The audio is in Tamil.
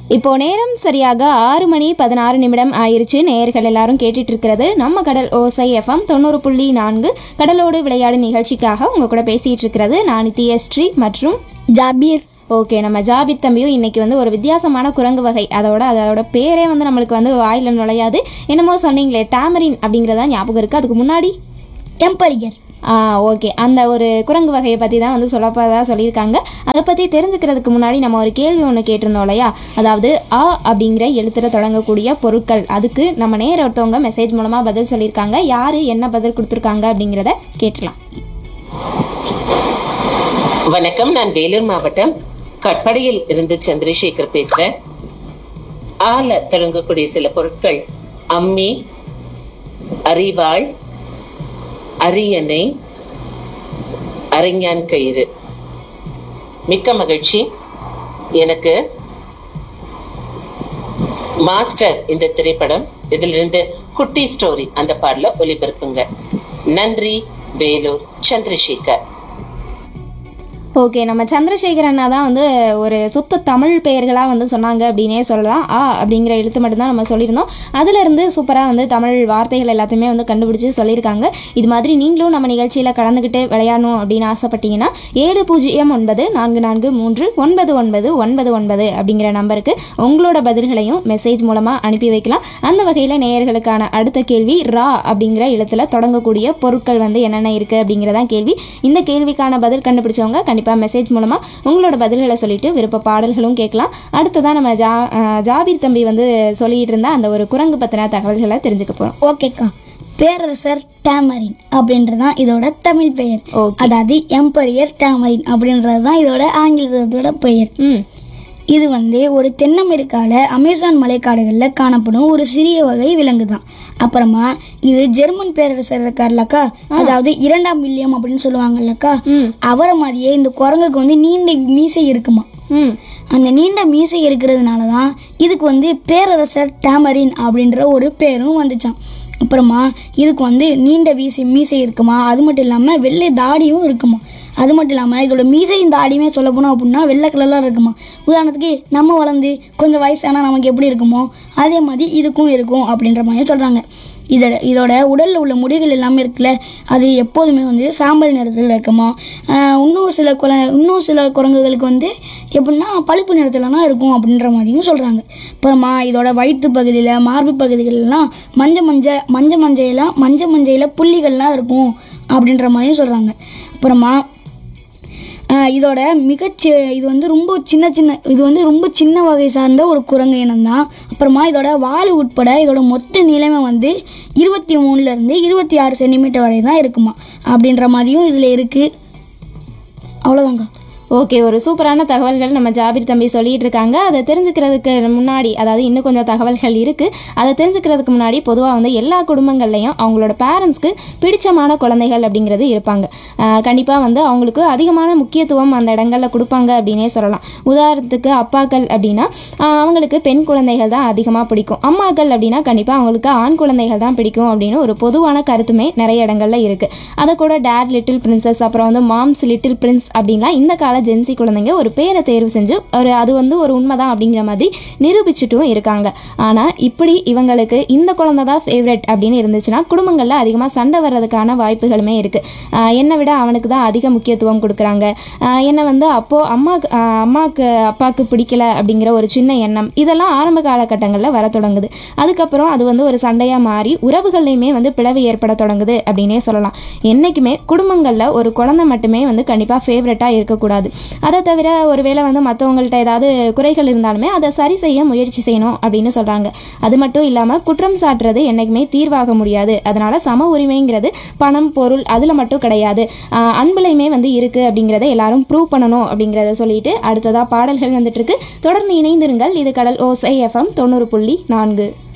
இப்போ நேரம் சரியாக ஆறு மணி பதினாறு நிமிடம் ஆயிருச்சு நேயர்கள் எல்லாரும் கேட்டுட்டு இருக்கிறது நம்ம கடல் ஓசை எஃப்எம் தொண்ணூறு புள்ளி நான்கு கடலோடு விளையாடு நிகழ்ச்சிக்காக உங்க கூட பேசிட்டு இருக்கிறது நான் நித்யஸ்ரீ மற்றும் ஜாபீர் ஓகே நம்ம ஜாபித் தம்பியும் இன்னைக்கு வந்து ஒரு வித்தியாசமான குரங்கு வகை அதோட அதோட பேரே வந்து நம்மளுக்கு வந்து வாயில நுழையாது என்னமோ சொன்னீங்களே டேமரின் அப்படிங்கிறதா ஞாபகம் இருக்கு அதுக்கு முன்னாடி எம்பரிகர் ஆ ஓகே அந்த ஒரு குரங்கு வகையை பற்றி தான் வந்து சொல்லப்போதா சொல்லியிருக்காங்க அதை பற்றி தெரிஞ்சுக்கிறதுக்கு முன்னாடி நம்ம ஒரு கேள்வி ஒன்று கேட்டிருந்தோம் இல்லையா அதாவது ஆ அப்படிங்கிற எழுத்துல தொடங்கக்கூடிய பொருட்கள் அதுக்கு நம்ம நேர ஒருத்தவங்க மெசேஜ் மூலமாக பதில் சொல்லியிருக்காங்க யார் என்ன பதில் கொடுத்துருக்காங்க அப்படிங்கிறத கேட்டலாம் வணக்கம் நான் வேலூர் மாவட்டம் கட்படையில் இருந்து சந்திரசேகர் பேசுறேன் ஆல தொடங்கக்கூடிய சில பொருட்கள் அம்மி அரிவாள் அரியணை அறிஞான் கயிறு மிக்க மகிழ்ச்சி எனக்கு மாஸ்டர் இந்த திரைப்படம் இதிலிருந்து குட்டி ஸ்டோரி அந்த பாடல ஒளிபரப்புங்க நன்றி வேலூர் சந்திரசேகர் ஓகே நம்ம சந்திரசேகர் அண்ணா தான் வந்து ஒரு சுத்த தமிழ் பெயர்களாக வந்து சொன்னாங்க அப்படின்னே சொல்லலாம் ஆ அப்படிங்கிற எழுத்து மட்டும்தான் நம்ம சொல்லியிருந்தோம் அதுலேருந்து சூப்பராக வந்து தமிழ் வார்த்தைகள் எல்லாத்தையுமே வந்து கண்டுபிடிச்சு சொல்லியிருக்காங்க இது மாதிரி நீங்களும் நம்ம நிகழ்ச்சியில் கலந்துக்கிட்டு விளையாடணும் அப்படின்னு ஆசைப்பட்டீங்கன்னா ஏழு பூஜ்ஜியம் ஒன்பது நான்கு நான்கு மூன்று ஒன்பது ஒன்பது ஒன்பது ஒன்பது அப்படிங்கிற நம்பருக்கு உங்களோட பதில்களையும் மெசேஜ் மூலமாக அனுப்பி வைக்கலாம் அந்த வகையில் நேயர்களுக்கான அடுத்த கேள்வி ரா அப்படிங்கிற எழுத்துல தொடங்கக்கூடிய பொருட்கள் வந்து என்னென்ன இருக்குது அப்படிங்கிறதான் கேள்வி இந்த கேள்விக்கான பதில் கண்டுபிடிச்சவங்க கண்டிப்பாக மெசேஜ் மூலமாக உங்களோட பதில்களை சொல்லிட்டு விருப்ப பாடல்களும் கேட்கலாம் அடுத்ததான் நம்ம ஜா அஹ் ஜாபீர் தம்பி வந்து சொல்லிட்டு இருந்த அந்த ஒரு குரங்கு பற்றின தகவல்களை தெரிஞ்சுக்க போகிறோம் ஓகேக்கா பேரரசர் டேமரின் அப்படின்றது தான் இதோட தமிழ் பெயர் Okay. அதாவது எம்பரியர் டேமரின் அப்படின்றது தான் இதோட ஆங்கிலத்தோட பெயர் ம் இது வந்து ஒரு தென் அமெரிக்கால அமேசான் மலைக்காடுகளில் காணப்படும் ஒரு சிறிய வகை விலங்கு தான் அப்புறமா இது ஜெர்மன் பேரரசர் இருக்கார்லக்கா அதாவது இரண்டாம் வில்லியம் அப்படின்னு சொல்லுவாங்கல்லக்கா அவரை மாதிரியே இந்த குரங்குக்கு வந்து நீண்ட மீசை இருக்குமா ம் அந்த நீண்ட மீசை இருக்கிறதுனால தான் இதுக்கு வந்து பேரரசர் டேமரின் அப்படின்ற ஒரு பேரும் வந்துச்சாம் அப்புறமா இதுக்கு வந்து நீண்ட வீசை மீசை இருக்குமா அது மட்டும் இல்லாமல் வெள்ளை தாடியும் இருக்குமா அது மட்டும் இல்லாமல் இதோட மீசையும் தாடியுமே சொல்ல போனோம் அப்படின்னா வெள்ளை கலரில் இருக்குமா உதாரணத்துக்கு நம்ம வளர்ந்து கொஞ்சம் வயசானா நமக்கு எப்படி இருக்குமோ அதே மாதிரி இதுக்கும் இருக்கும் அப்படின்ற மாதிரி சொல்கிறாங்க இதோட இதோட உடலில் உள்ள முடிகள் எல்லாமே இருக்குல்ல அது எப்போதுமே வந்து சாம்பல் நிறத்தில் இருக்குமா ஆஹ் இன்னும் சில குர இன்னும் சில குரங்குகளுக்கு வந்து எப்படின்னா பழுப்பு நிறத்துலலாம் இருக்கும் அப்படின்ற மாதிரியும் சொல்கிறாங்க அப்புறமா இதோட வயிற்று பகுதியில் மார்பு பகுதிகளெல்லாம் மஞ்ச மஞ்ச மஞ்ச மஞ்சையெல்லாம் மஞ்ச மஞ்சையில் புள்ளிகள்லாம் இருக்கும் அப்படின்ற மாதிரியும் சொல்கிறாங்க அப்புறமா ஆஹ் இதோட மிகச்சி இது வந்து ரொம்ப சின்ன சின்ன இது வந்து ரொம்ப சின்ன வகை சார்ந்த ஒரு குரங்கு இனம் தான் அப்புறமா இதோட வால் உட்பட இதோட மொத்த நீளமே வந்து இருபத்தி மூணுலேருந்து இருபத்தி ஆறு சென்டிமீட்டர் வரை தான் இருக்குமா அப்படின்ற மாதிரியும் இதில் இருக்குது அவ்வளோதாங்க ஓகே ஒரு சூப்பரான தகவல்கள் நம்ம ஜாபீர் தம்பி சொல்லிட்டு இருக்காங்க அதை தெரிஞ்சுக்கிறதுக்கு முன்னாடி அதாவது இன்னும் கொஞ்சம் தகவல்கள் இருக்குது அதை தெரிஞ்சுக்கிறதுக்கு முன்னாடி பொதுவாக வந்து எல்லா குடும்பங்கள்லையும் அவங்களோட பேரண்ட்ஸ்க்கு பிடிச்சமான குழந்தைகள் அப்படிங்கிறது இருப்பாங்க கண்டிப்பாக வந்து அவங்களுக்கு அதிகமான முக்கியத்துவம் அந்த இடங்களில் கொடுப்பாங்க அப்படின்னே சொல்லலாம் உதாரணத்துக்கு அப்பாக்கள் அப்படின்னா ஆஹ் அவங்களுக்கு பெண் குழந்தைகள் தான் அதிகமாக பிடிக்கும் அம்மாக்கள் அப்படின்னா கண்டிப்பாக அவங்களுக்கு ஆண் குழந்தைகள் தான் பிடிக்கும் அப்படின்னு ஒரு பொதுவான கருத்துமே நிறைய இடங்கள்ல இருக்குது அதை கூட டேட் லிட்டில் பிரின்சஸ் அப்புறம் வந்து மாம்ஸ் லிட்டில் பிரின்ஸ் அப்படின்லாம் இந்த கால ஜென்சி குழந்தைங்க ஒரு பேரை தேர்வு செஞ்சு ஒரு அது வந்து ஒரு உண்மைதான் அப்படிங்கிற மாதிரி நிரூபிச்சுட்டும் இருக்காங்க ஆனால் இப்படி இவங்களுக்கு இந்த குழந்தை தான் ஃபேவரட் அப்படின்னு இருந்துச்சுன்னா குடும்பங்களில் அதிகமாக சண்டை வர்றதுக்கான வாய்ப்புகளுமே இருக்குது என்னை விட அவனுக்கு தான் அதிக முக்கியத்துவம் கொடுக்குறாங்க ஆஹ் என்னை வந்து அப்போது அம்மாக்கு ஆஹ் அம்மாவுக்கு அப்பாவுக்கு பிடிக்கல அப்படிங்கிற ஒரு சின்ன எண்ணம் இதெல்லாம் ஆரம்ப காலகட்டங்களில் வர தொடங்குது அதுக்கப்புறம் அது வந்து ஒரு சண்டையாக மாறி உறவுகள்லையுமே வந்து பிளவு ஏற்பட தொடங்குது அப்படின்னே சொல்லலாம் என்றைக்குமே குடும்பங்களில் ஒரு குழந்தை மட்டுமே வந்து கண்டிப்பாக ஃபேவரட்டாக இருக்கக்கூடாது அதை தவிர ஒருவேளை வந்து மற்றவங்கள்ட்ட ஏதாவது குறைகள் இருந்தாலுமே அதை சரி செய்ய முயற்சி செய்யணும் அப்படின்னு சொல்கிறாங்க அது மட்டும் இல்லாமல் குற்றம் சாட்டுறது என்றைக்குமே தீர்வாக முடியாது அதனால் சம உரிமைங்கிறது பணம் பொருள் அதில் மட்டும் கிடையாது ஆஹ் அன்புலையுமே வந்து இருக்குது அப்படிங்கிறத எல்லாரும் ப்ரூவ் பண்ணணும் அப்படிங்கிறத சொல்லிட்டு அடுத்ததாக பாடல்கள் வந்துட்டு இருக்கு தொடர்ந்து இணைந்திருங்கள் இது கடல் ஓசை எஃப்எம் தொண்ணூறு புள்ளி நான்கு